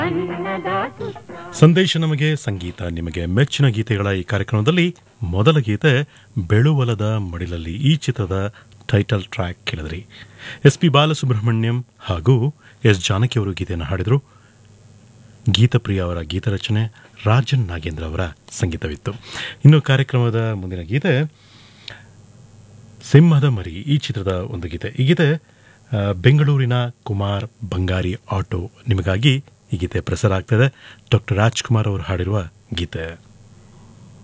ಸಂದೇಶ ನಮಗೆ ಸಂಗೀತ ನಿಮಗೆ ಮೆಚ್ಚಿನ ಗೀತೆಗಳ ಈ ಕಾರ್ಯಕ್ರಮದಲ್ಲಿ ಮೊದಲ ಗೀತೆ ಬೆಳುವಲದ ಮಡಿಲಲ್ಲಿ ಈ ಚಿತ್ರದ ಟೈಟಲ್ ಟ್ರ್ಯಾಕ್ ಕೇಳಿದ್ರಿ ಎಸ್ ಪಿ ಬಾಲಸುಬ್ರಹ್ಮಣ್ಯಂ ಹಾಗೂ ಎಸ್ ಜಾನಕಿ ಅವರು ಗೀತೆಯನ್ನು ಹಾಡಿದರು ಗೀತಪ್ರಿಯ ಅವರ ಗೀತರಚನೆ ರಾಜನ್ ನಾಗೇಂದ್ರ ಅವರ ಸಂಗೀತವಿತ್ತು ಇನ್ನು ಕಾರ್ಯಕ್ರಮದ ಮುಂದಿನ ಗೀತೆ ಸಿಂಹದ ಮರಿ ಈ ಚಿತ್ರದ ಒಂದು ಗೀತೆ ಈ ಗೀತೆ ಆ, ಬೆಂಗಳೂರಿನ ಕುಮಾರ್ ಬಂಗಾರಿ ಆಟೋ ನಿಮಗಾಗಿ ಈ ಗೀತೆ ಪ್ರಸಾರ ಆಗ್ತದೆ ಡಾಕ್ಟರ್ ರಾಜ್ಕುಮಾರ್ ಅವರು ಹಾಡಿರುವ ಗೀತೆ